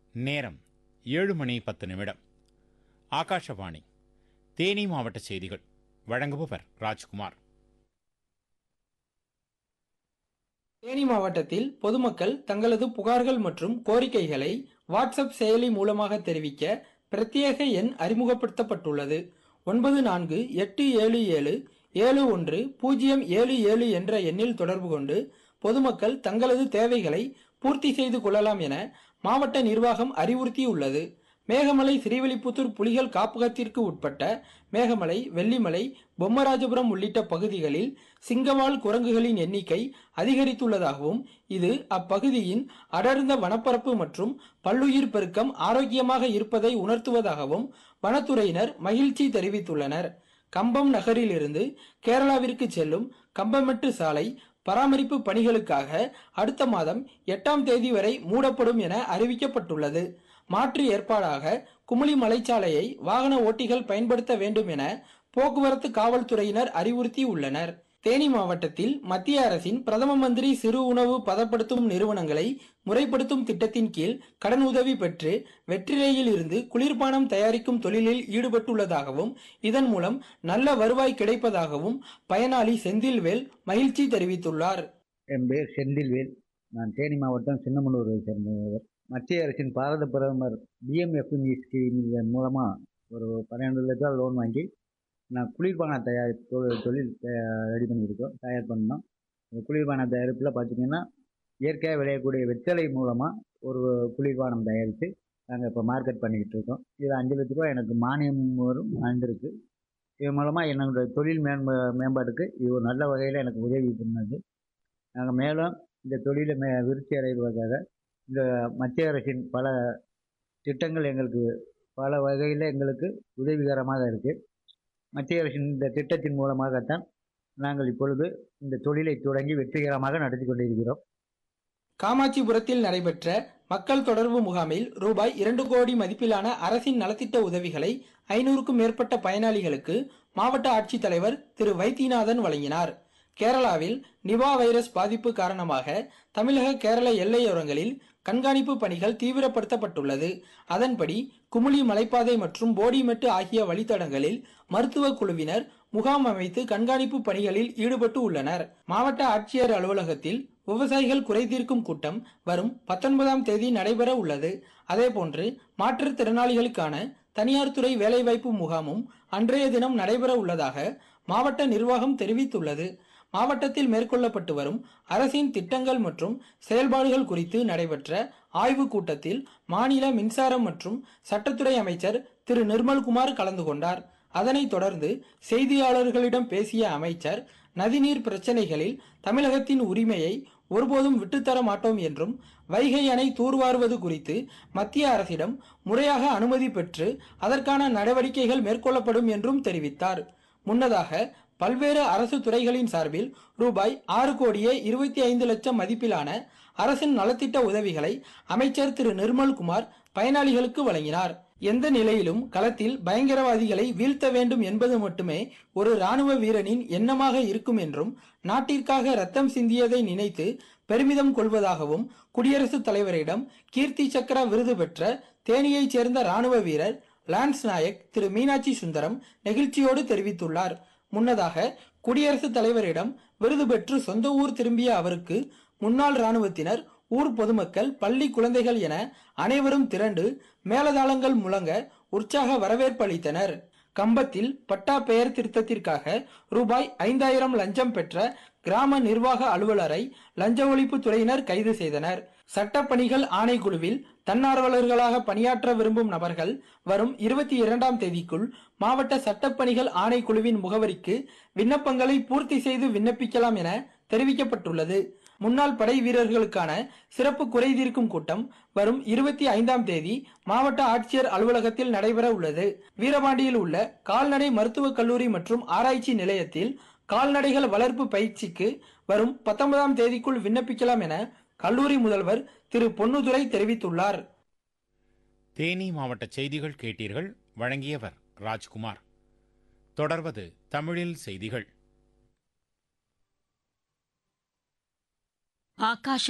நேரம் ஏழு மணி பத்து நிமிடம் ஆகாஷவாணி தேனி மாவட்ட செய்திகள் வழங்குபவர் ராஜ்குமார் தேனி மாவட்டத்தில் பொதுமக்கள் தங்களது புகார்கள் மற்றும் கோரிக்கைகளை வாட்ஸ்அப் செயலி மூலமாக தெரிவிக்க பிரத்யேக எண் அறிமுகப்படுத்தப்பட்டுள்ளது ஒன்பது நான்கு எட்டு ஏழு ஏழு ஏழு ஒன்று பூஜ்ஜியம் ஏழு ஏழு என்ற எண்ணில் தொடர்பு கொண்டு பொதுமக்கள் தங்களது தேவைகளை பூர்த்தி செய்து கொள்ளலாம் என மாவட்ட நிர்வாகம் அறிவுறுத்தியுள்ளது மேகமலை ஸ்ரீவில்லிபுத்தூர் புலிகள் காப்பகத்திற்கு உட்பட்ட மேகமலை வெள்ளிமலை பொம்மராஜபுரம் உள்ளிட்ட பகுதிகளில் சிங்கவால் குரங்குகளின் எண்ணிக்கை அதிகரித்துள்ளதாகவும் இது அப்பகுதியின் அடர்ந்த வனப்பரப்பு மற்றும் பல்லுயிர் பெருக்கம் ஆரோக்கியமாக இருப்பதை உணர்த்துவதாகவும் வனத்துறையினர் மகிழ்ச்சி தெரிவித்துள்ளனர் கம்பம் நகரிலிருந்து கேரளாவிற்கு செல்லும் கம்பமெட்டு சாலை பராமரிப்பு பணிகளுக்காக அடுத்த மாதம் எட்டாம் தேதி வரை மூடப்படும் என அறிவிக்கப்பட்டுள்ளது மாற்று ஏற்பாடாக குமுளி மலைச்சாலையை வாகன ஓட்டிகள் பயன்படுத்த வேண்டும் என போக்குவரத்து காவல்துறையினர் அறிவுறுத்தி உள்ளனர் தேனி மாவட்டத்தில் மத்திய அரசின் பிரதம மந்திரி சிறு உணவு பதப்படுத்தும் நிறுவனங்களை முறைப்படுத்தும் திட்டத்தின் கீழ் கடன் உதவி பெற்று வெற்றிலையில் இருந்து குளிர்பானம் தயாரிக்கும் தொழிலில் ஈடுபட்டுள்ளதாகவும் இதன் மூலம் நல்ல வருவாய் கிடைப்பதாகவும் பயனாளி செந்தில்வேல் மகிழ்ச்சி தெரிவித்துள்ளார் என் பேர் செந்தில்வேல் நான் தேனி மாவட்டம் சின்னமனூரை சேர்ந்தவர் மத்திய அரசின் பாரத பிரதமர் பிஎம்எஃப்எம்இ ஸ்கீம் இதன் மூலமாக ஒரு பன்னெண்டு லட்சம் லோன் வாங்கி நான் குளிர்பான தயார் தொழில் தொழில் ரெடி பண்ணியிருக்கோம் தயார் பண்ணோம் இந்த குளிர்பான தயாரிப்பில் பார்த்திங்கன்னா இயற்கையாக விளையக்கூடிய வெத்தலை மூலமாக ஒரு குளிர்பானம் தயாரித்து நாங்கள் இப்போ மார்க்கெட் பண்ணிக்கிட்டு இருக்கோம் இது அஞ்சு லட்ச ரூபா எனக்கு மானியம் வரும் வந்திருக்கு இது மூலமாக என்னுடைய தொழில் மேம்ப மேம்பாட்டுக்கு இது ஒரு நல்ல வகையில் எனக்கு உதவி பண்ணது நாங்கள் மேலும் இந்த தொழிலை மே விருத்தி அடைவதற்காக இந்த மத்திய அரசின் பல திட்டங்கள் எங்களுக்கு பல வகையில் எங்களுக்கு உதவிகரமாக இருக்குது மத்திய அரசின் இந்த திட்டத்தின் மூலமாகத்தான் நாங்கள் இப்பொழுது இந்த தொழிலை தொடங்கி வெற்றிகரமாக நடத்தி கொண்டிருக்கிறோம் காமாட்சிபுரத்தில் நடைபெற்ற மக்கள் தொடர்பு முகாமில் ரூபாய் இரண்டு கோடி மதிப்பிலான அரசின் நலத்திட்ட உதவிகளை ஐநூறுக்கும் மேற்பட்ட பயனாளிகளுக்கு மாவட்ட ஆட்சித்தலைவர் திரு வைத்தியநாதன் வழங்கினார் கேரளாவில் நிபா வைரஸ் பாதிப்பு காரணமாக தமிழக கேரள எல்லையோரங்களில் கண்காணிப்பு பணிகள் தீவிரப்படுத்தப்பட்டுள்ளது அதன்படி குமுளி மலைப்பாதை மற்றும் போடிமெட்டு ஆகிய வழித்தடங்களில் மருத்துவ குழுவினர் முகாம் அமைத்து கண்காணிப்பு பணிகளில் ஈடுபட்டு உள்ளனர் மாவட்ட ஆட்சியர் அலுவலகத்தில் விவசாயிகள் குறைதீர்க்கும் கூட்டம் வரும் பத்தொன்பதாம் தேதி நடைபெற உள்ளது அதேபோன்று மாற்றுத்திறனாளிகளுக்கான தனியார் துறை வேலைவாய்ப்பு முகாமும் அன்றைய தினம் நடைபெற உள்ளதாக மாவட்ட நிர்வாகம் தெரிவித்துள்ளது மாவட்டத்தில் மேற்கொள்ளப்பட்டு வரும் அரசின் திட்டங்கள் மற்றும் செயல்பாடுகள் குறித்து நடைபெற்ற ஆய்வுக் கூட்டத்தில் மாநில மின்சாரம் மற்றும் சட்டத்துறை அமைச்சர் திரு நிர்மல்குமார் கலந்து கொண்டார் அதனைத் தொடர்ந்து செய்தியாளர்களிடம் பேசிய அமைச்சர் நதிநீர் பிரச்சனைகளில் தமிழகத்தின் உரிமையை ஒருபோதும் விட்டுத்தர மாட்டோம் என்றும் வைகை அணை தூர்வாருவது குறித்து மத்திய அரசிடம் முறையாக அனுமதி பெற்று அதற்கான நடவடிக்கைகள் மேற்கொள்ளப்படும் என்றும் தெரிவித்தார் முன்னதாக பல்வேறு அரசு துறைகளின் சார்பில் ரூபாய் ஆறு கோடியே இருபத்தி ஐந்து லட்சம் மதிப்பிலான அரசின் நலத்திட்ட உதவிகளை அமைச்சர் திரு நிர்மல்குமார் பயனாளிகளுக்கு வழங்கினார் எந்த நிலையிலும் களத்தில் பயங்கரவாதிகளை வீழ்த்த வேண்டும் என்பது மட்டுமே ஒரு ராணுவ வீரனின் எண்ணமாக இருக்கும் என்றும் நாட்டிற்காக ரத்தம் சிந்தியதை நினைத்து பெருமிதம் கொள்வதாகவும் குடியரசுத் தலைவரிடம் கீர்த்தி சக்கர விருது பெற்ற தேனியைச் சேர்ந்த ராணுவ வீரர் லான்ஸ் நாயக் திரு மீனாட்சி சுந்தரம் நெகிழ்ச்சியோடு தெரிவித்துள்ளார் முன்னதாக குடியரசுத் தலைவரிடம் விருது பெற்று சொந்த ஊர் திரும்பிய அவருக்கு முன்னாள் ராணுவத்தினர் ஊர் பொதுமக்கள் பள்ளி குழந்தைகள் என அனைவரும் திரண்டு மேலதாளங்கள் முழங்க உற்சாக வரவேற்பு அளித்தனர் கம்பத்தில் பட்டா பெயர் திருத்தத்திற்காக ரூபாய் ஐந்தாயிரம் லஞ்சம் பெற்ற கிராம நிர்வாக அலுவலரை லஞ்ச ஒழிப்பு துறையினர் கைது செய்தனர் சட்டப்பணிகள் ஆணைக்குழுவில் தன்னார்வலர்களாக பணியாற்ற விரும்பும் நபர்கள் வரும் இருபத்தி இரண்டாம் தேதிக்குள் மாவட்ட சட்டப்பணிகள் ஆணைக்குழுவின் முகவரிக்கு விண்ணப்பங்களை பூர்த்தி செய்து விண்ணப்பிக்கலாம் என தெரிவிக்கப்பட்டுள்ளது முன்னாள் படை வீரர்களுக்கான சிறப்பு குறைதீர்க்கும் கூட்டம் வரும் இருபத்தி ஐந்தாம் தேதி மாவட்ட ஆட்சியர் அலுவலகத்தில் நடைபெற உள்ளது வீரபாண்டியில் உள்ள கால்நடை மருத்துவக் கல்லூரி மற்றும் ஆராய்ச்சி நிலையத்தில் கால்நடைகள் வளர்ப்பு பயிற்சிக்கு வரும் பத்தொன்பதாம் தேதிக்குள் விண்ணப்பிக்கலாம் என கல்லூரி முதல்வர் திரு பொன்னுதுரை தெரிவித்துள்ளார் தேனி மாவட்ட செய்திகள் கேட்டீர்கள் வழங்கியவர் ராஜ்குமார் தொடர்வது தமிழில் செய்திகள் ஆகாஷ